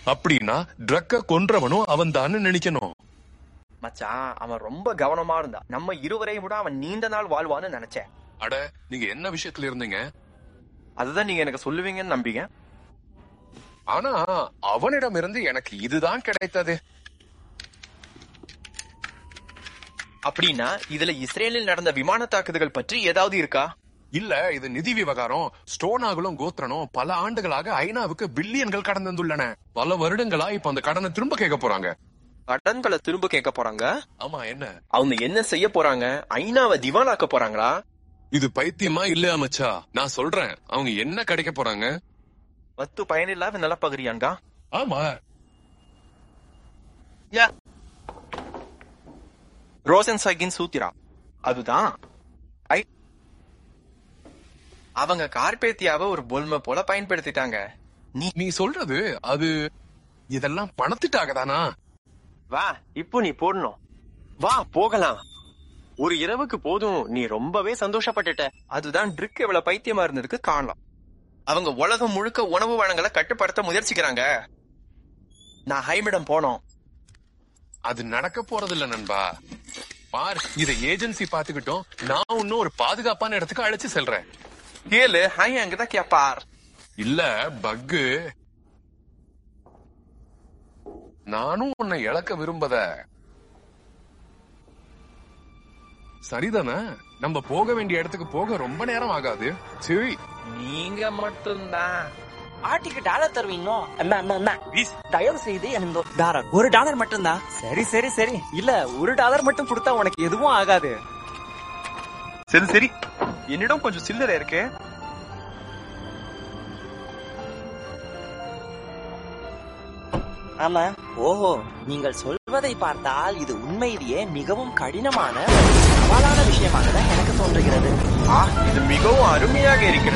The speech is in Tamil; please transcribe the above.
அப்படின்னா ட்ரக்க கொன்றவனும் அவன் தான் நினைக்கணும் மச்சான் அவன் ரொம்ப கவனமா இருந்தான் நம்ம இருவரையும் விட அவன் நீண்ட நாள் வாழ்வான்னு நினைச்சேன் அட நீங்க என்ன விஷயத்துல இருந்தீங்க அதுதான் நீங்க எனக்கு சொல்லுவீங்கன்னு நம்பிங்க ஆனா அவனிடம் இருந்து எனக்கு இதுதான் கிடைத்தது அப்படின்னா இதுல இஸ்ரேலில் நடந்த விமான தாக்குதல்கள் பற்றி ஏதாவது இருக்கா இல்ல இது நிதி விவகாரம் ஸ்டோனாகலும் கோத்ரனும் பல ஆண்டுகளாக ஐநாவுக்கு பில்லியன்கள் கடன் தந்துள்ளன பல வருடங்களா இப்ப அந்த கடனை திரும்ப கேட்க போறாங்க கடன்களை திரும்ப கேட்க போறாங்க ஆமா என்ன அவங்க என்ன செய்ய போறாங்க ஐநாவை திவாலாக்க போறாங்களா இது பைத்தியமா இல்லையா மச்சா நான் சொல்றேன் அவங்க என்ன கிடைக்க போறாங்க வத்து பயனில்லாத நிலப்பகுதியான்கா ஆமா ரோசன் சைகின் சூத்திரா அதுதான் ஐ அவங்க கார்பேத்தியாவை ஒரு பொல்மை போல பயன்படுத்திட்டாங்க நீ நீ சொல்றது அது இதெல்லாம் பணத்திட்டாக தானா வா இப்போ நீ போடணும் வா போகலாம் ஒரு இரவுக்கு போதும் நீ ரொம்பவே சந்தோஷப்பட்டுட்ட அதுதான் ட்ரிக் எவ்வளவு பைத்தியமா இருந்ததுக்கு காரணம் அவங்க உலகம் முழுக்க உணவு வளங்களை கட்டுப்படுத்த முயற்சிக்கிறாங்க நான் ஹைமிடம் போனோம் அது நடக்க போறது இல்ல நண்பா பார் இத ஏஜென்சி பாத்துக்கிட்டோம் நான் இன்னும் ஒரு பாதுகாப்பான இடத்துக்கு அழைச்சு செல்றேன் கேளு ஹை அங்கதான் கேப்பார் இல்ல பக்கு நானும் உன்னை இழக்க விரும்பத சரிதானே நம்ம போக வேண்டிய இடத்துக்கு போக ரொம்ப நேரம் ஆகாது சரி நீங்க மட்டும்தான் ஆட்டிக்கு dollar தருவீங்களோ Anna Anna Anna please தயவு செய்து எனக்கு டாலர் ஒரு டாலர் மட்டும்தான் சரி சரி சரி இல்ல ஒரு டாலர் மட்டும் கொடுத்தா உனக்கு எதுவும் ஆகாது சரி சரி என்னிடம் கொஞ்சம் சில்லறை இருக்கு ஆமா ஓஹோ நீங்கள் சொல்வதை பார்த்தால் இது உண்மையிலேயே மிகவும் கடினமான சவாலான விஷயமாக தான் எனக்கு தோன்றுகிறது ஆ இது மிகவும் அருமையாக இருக்கிறது